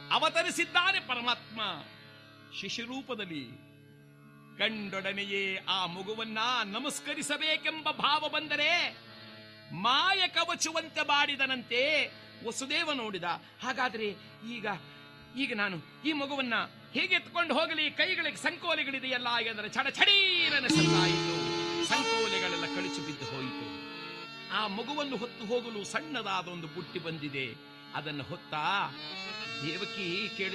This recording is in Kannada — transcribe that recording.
ಅವತರಿಸಿದ್ದಾನೆ ಪರಮಾತ್ಮ ಶಿಶುರೂಪದಲ್ಲಿ ಕಂಡೊಡನೆಯೇ ಆ ಮಗುವನ್ನ ನಮಸ್ಕರಿಸಬೇಕೆಂಬ ಭಾವ ಬಂದರೆ ಮಾಯ ಕವಚುವಂತೆ ಮಾಡಿದನಂತೆ ವಸುದೇವ ನೋಡಿದ ಹಾಗಾದ್ರೆ ಈಗ ಈಗ ನಾನು ಈ ಮಗುವನ್ನ ಹೇಗೆ ಎತ್ಕೊಂಡು ಹೋಗಲಿ ಕೈಗಳಿಗೆ ಸಂಕೋಲೆಗಳಿದೆಯಲ್ಲ ಎಂದರೆ ಚಡ ಚಡೀರನೆ ಸದ್ದಾಯಿತು ಸಂಕೋಲೆಗಳೆಲ್ಲ ಕಳಿಚು ಬಿದ್ದು ಹೋಯಿತು ಆ ಮಗುವನ್ನು ಹೊತ್ತು ಹೋಗಲು ಸಣ್ಣದಾದ ಒಂದು ಬುಟ್ಟಿ ಬಂದಿದೆ ಅದನ್ನು ಹೊತ್ತ ದೇವಕಿ ಕೇಳಿ